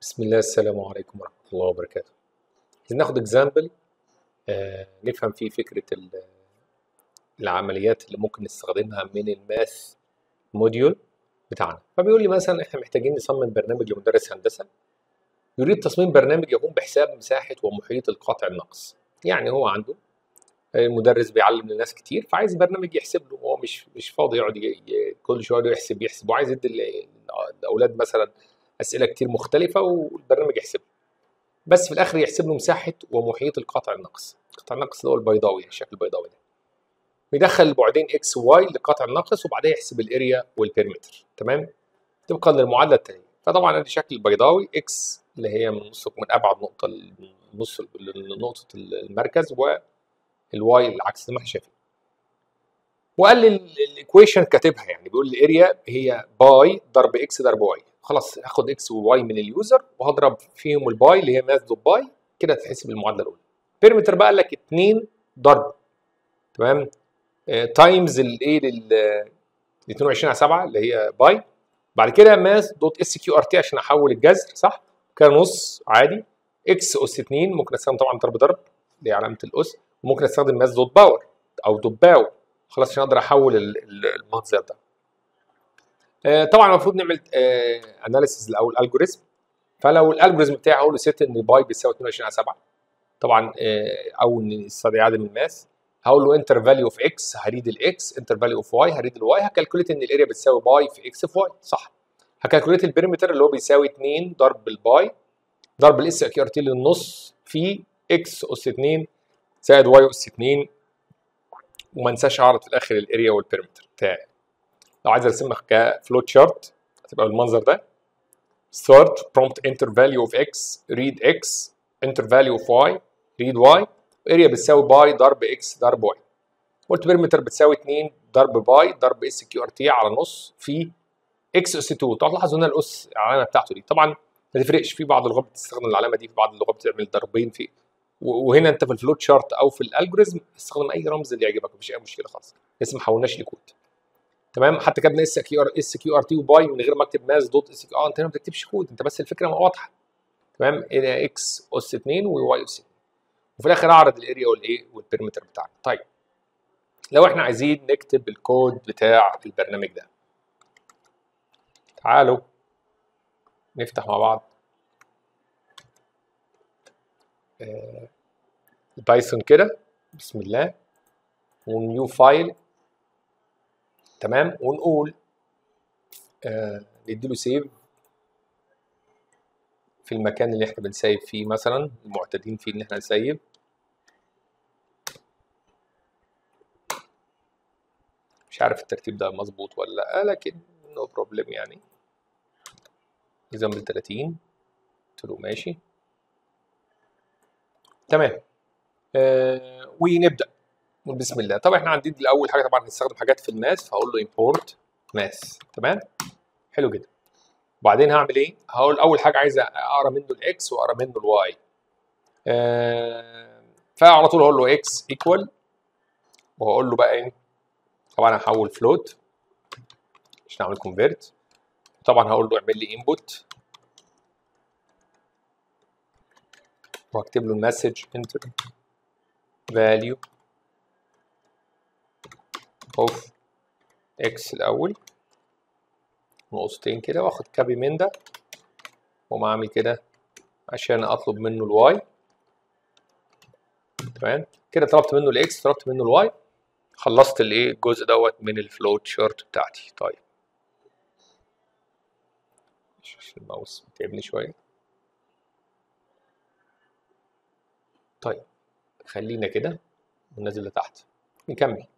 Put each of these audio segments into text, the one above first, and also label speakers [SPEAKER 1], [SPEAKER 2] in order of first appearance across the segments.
[SPEAKER 1] بسم الله السلام عليكم ورحمة الله وبركاته عايزين ناخد اكزامبل آه نفهم فيه فكرة ال- العمليات اللي ممكن نستخدمها من الماث موديول بتاعنا فبيقول لي مثلا احنا محتاجين نصمم برنامج لمدرس هندسة يريد تصميم برنامج يقوم بحساب مساحة ومحيط القطع الناقص يعني هو عنده المدرس بيعلم للناس كتير فعايز برنامج يحسب له هو مش مش فاضي يقعد ي- ي- كل شويه يحسب يحسب وعايز يدي ال- الاولاد مثلا اسئله كتير مختلفه والبرنامج يحسب بس في الاخر يحسب له مساحه ومحيط القطع الناقص القطع الناقص اللي هو البيضاوي الشكل البيضاوي ده بيدخل البعدين اكس وواي للقطع الناقص وبعدين يحسب الاريا والبيرمتر تمام طبقا للمعادله التاليه فطبعا ادي شكل البيضاوي اكس اللي هي من نص من ابعد نقطه لنص لنقطه المركز والواي العكس زي ما احنا شايفين وقال لي الايكويشن كاتبها يعني بيقول الاريا هي باي ضرب اكس ضرب واي خلاص هاخد اكس وواي من اليوزر وهضرب فيهم الباي اللي هي ماث دوت باي كده تتحسب المعادله الاولى بيرمتر بقى قال لك 2 ضرب تمام تايمز الايه لل 22 على 7 اللي هي باي بعد كده ماث دوت اس كيو ار تي عشان احول الجذر صح كده نص عادي اكس اس 2 ممكن استخدم طبعا ضرب ضرب اللي هي علامه الاس وممكن استخدم ماث دوت باور او دوت باو خلاص عشان اقدر احول ال- ال- المنظر ده آه، طبعا المفروض نعمل اناليسيز الاول الجوريزم فلو الالجوريزم بتاعي هقول له ست ان باي بيساوي 22 على 7 طبعا آه، او ان استدعي عدم الماس هقول له انتر فاليو اوف اكس هريد الاكس انتر فاليو اوف واي هريد الواي هكالكوليت ان الاريا بتساوي باي في اكس في واي صح هكالكوليت البريمتر اللي هو بيساوي 2 ضرب الباي ضرب الاس كيو ار تي للنص في اكس اس 2 زائد واي اس 2 وما انساش اعرض في الاخر الاريا والبريمتر بتاعي لو عايز ارسمها كفلوت شارت هتبقى بالمنظر ده start prompt enter value of x read x enter value of y read y اريا بتساوي باي ضرب x ضرب y قلت بيرمتر بتساوي 2 ضرب باي ضرب اس كيو ار تي على نص في اكس اس 2 طبعا تلاحظوا هنا الاس العلامه بتاعته دي طبعا ما تفرقش في بعض اللغات بتستخدم العلامه دي في بعض اللغات بتعمل ضربين في و- وهنا انت في الفلوت شارت او في الالجوريزم استخدم اي رمز اللي يعجبك مفيش اي مشكله خالص لسه ما حولناش لكود تمام حتى كتبنا اس كيو ار اس كيو ار تي وباي من غير ما اكتب ماس دوت اس اه انت هنا ما بتكتبش كود انت بس الفكره واضحه تمام هنا اكس اس 2 وواي اس 2 وفي الاخر اعرض الاريا والايه والبيرمتر بتاعنا طيب لو احنا عايزين نكتب الكود بتاع البرنامج ده تعالوا نفتح مع بعض آه، البايثون كده بسم الله ونيو فايل تمام ونقول آه نديله سيف في المكان اللي احنا بنسيب فيه مثلا المعتادين فيه ان احنا نسيب مش عارف الترتيب ده مظبوط ولا لا لكن نو بروبلم يعني اكزامبل 30 قلت له ماشي تمام آه ونبدا نقول بسم الله طبعا احنا عندنا الاول حاجه طبعا هنستخدم حاجات في الماس فهقول له import ماس تمام حلو جدا وبعدين هعمل ايه هقول اول حاجه عايز اقرا منه الاكس واقرا منه الواي آه فعلى طول هقول له اكس ايكوال وهقول له بقى ايه طبعا هحول فلوت عشان اعمل كونفيرت طبعا هقول له اعمل لي انبوت وهكتب له المسج انتر فاليو اوف اكس الاول نقطتين كده واخد كابي من ده واقوم عامل كده عشان اطلب منه الواي تمام كده طلبت منه الاكس طلبت منه الواي خلصت الايه الجزء دوت من الفلوت شارت بتاعتي طيب عشان الماوس بتعبني شويه طيب خلينا كده وننزل لتحت نكمل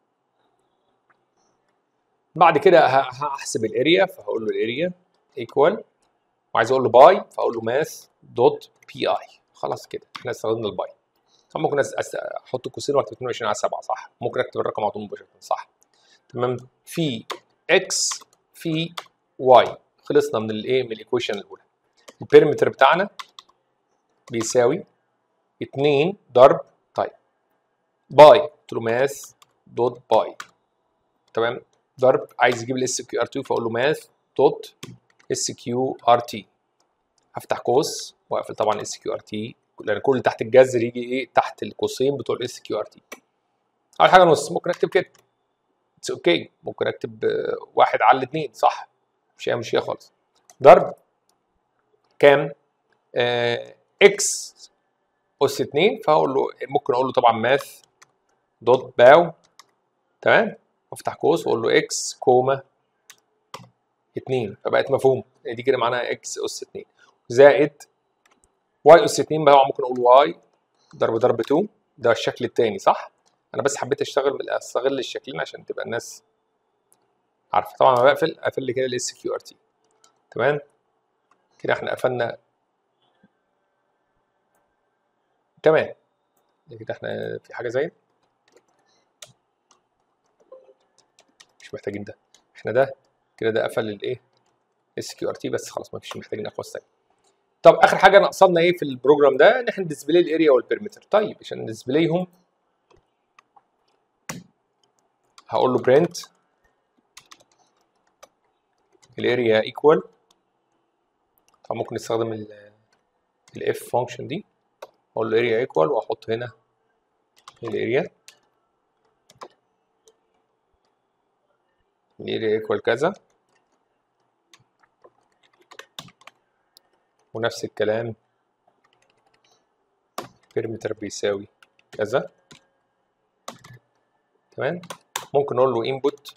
[SPEAKER 1] بعد كده ه- هحسب الاريا فهقول له الاريا ايكوال وعايز اقول له باي فاقول له ماث دوت بي اي خلاص كده احنا استخدمنا الباي طب ممكن أس- أس- احط قوسين واكتب 22 على 7 صح ممكن اكتب الرقم على طول مباشره صح تمام في اكس في واي خلصنا من الايه من الايكويشن الاولى البيريمتر بتاعنا بيساوي 2 ضرب طيب باي قلت له ماث دوت باي تمام ضرب عايز يجيب الاس كيو ار 2 فاقول له ماث دوت اس كيو ار تي هفتح قوس واقفل طبعا اس كيو ار تي لان كل اللي تحت الجذر يجي ايه تحت القوسين بتوع الاس كيو ار تي اول حاجه نص ممكن اكتب كده اتس اوكي okay. ممكن اكتب آه، واحد على الاثنين صح مش هي مش هي خالص ضرب كام آه اكس اس 2 فهقول له ممكن اقول له طبعا ماث دوت باو تمام وافتح قوس واقول له اكس كوما 2 فبقت مفهوم دي كده معناها اكس اس 2 زائد واي اس 2 بقى ممكن اقول واي ضرب ضرب 2 ده الشكل الثاني صح انا بس حبيت اشتغل استغل الشكلين عشان تبقى الناس عارفه طبعا انا بقفل اقفل لي كده الاس كيو ار تي تمام كده احنا قفلنا تمام كده احنا في حاجه زي مش محتاجين ده احنا ده كده ده قفل الايه اس كيو ار تي بس خلاص ما فيش محتاجين اقواس ثانيه طب اخر حاجه ناقصنا ايه في البروجرام ده ان احنا نديسبلاي الاريا والبيرمتر طيب عشان نديسبلايهم هقول له برنت الاريا ايكوال طبعا ممكن نستخدم الاف فانكشن دي اقول له اريا ايكوال واحط هنا الاريا الاريا ايكوال كذا ونفس الكلام بيرمتر بيساوي كذا تمام ممكن اقول له انبوت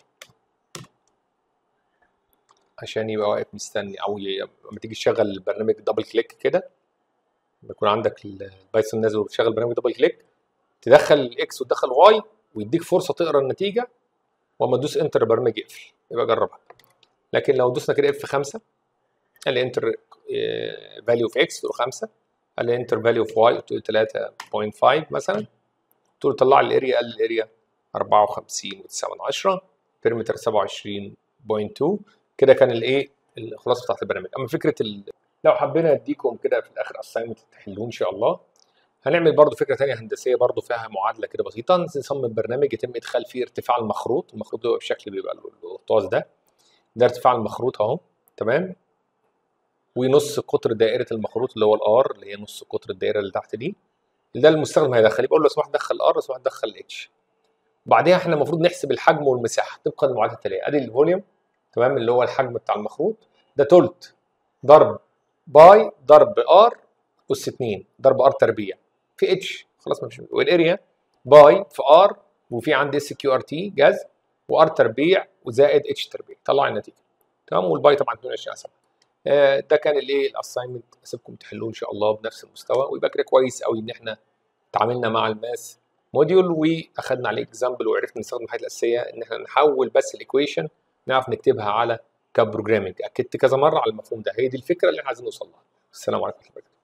[SPEAKER 1] عشان يبقى واقف مستني او لما تيجي تشغل البرنامج دبل كليك كده بيكون عندك البايثون نازل وبتشغل البرنامج دبل كليك تدخل الاكس وتدخل واي ويديك فرصه تقرا النتيجه واما تدوس انتر البرنامج يقفل يبقى جربها لكن لو دوسنا كده اف 5 قال لي انتر فاليو اوف اكس تقول 5 قال لي انتر فاليو اوف واي تقول 3.5 مثلا تقول طلع لي الاريا قال لي الاريا 54 و9 بيرمتر 27.2 كده كان الايه الخلاصه بتاعت البرنامج اما فكره ال... لو حبينا اديكم كده في الاخر اساينمنت تحلوه ان شاء الله هنعمل برضو فكره ثانيه هندسيه برضو فيها معادله كده بسيطه نصمم برنامج يتم ادخال فيه ارتفاع المخروط المخروط ده بشكل بيبقى القرطاس ده ده ارتفاع المخروط اهو تمام ونص قطر دائره المخروط اللي هو الار اللي هي نص قطر الدائره اللي تحت دي ده المستخدم هيدخل يبقى له لو سمحت دخل الار لو سمحت دخل الاتش بعدها احنا المفروض نحسب الحجم والمساحه طبقا للمعادله التاليه ادي الفوليوم تمام اللي هو الحجم بتاع المخروط ده تلت ضرب باي ضرب ار اس 2 ضرب ار تربيع في اتش خلاص مفيش والاريا باي في ار وفي عندي اس كيو ار تي جاز وار تربيع وزائد اتش تربيع طلع النتيجه تمام والباي طبعا 22 7 آه ده كان الايه الاساينمنت اسيبكم تحلوه ان شاء الله بنفس المستوى ويبقى كده كويس قوي ان احنا تعاملنا مع الماس موديول واخدنا عليه اكزامبل وعرفنا نستخدم الحاجات الاساسيه ان احنا نحول بس الايكويشن نعرف نكتبها على كبروجرامنج اكدت كذا مره على المفهوم ده هي دي الفكره اللي احنا عايزين نوصل لها السلام عليكم ورحمه الله وبركاته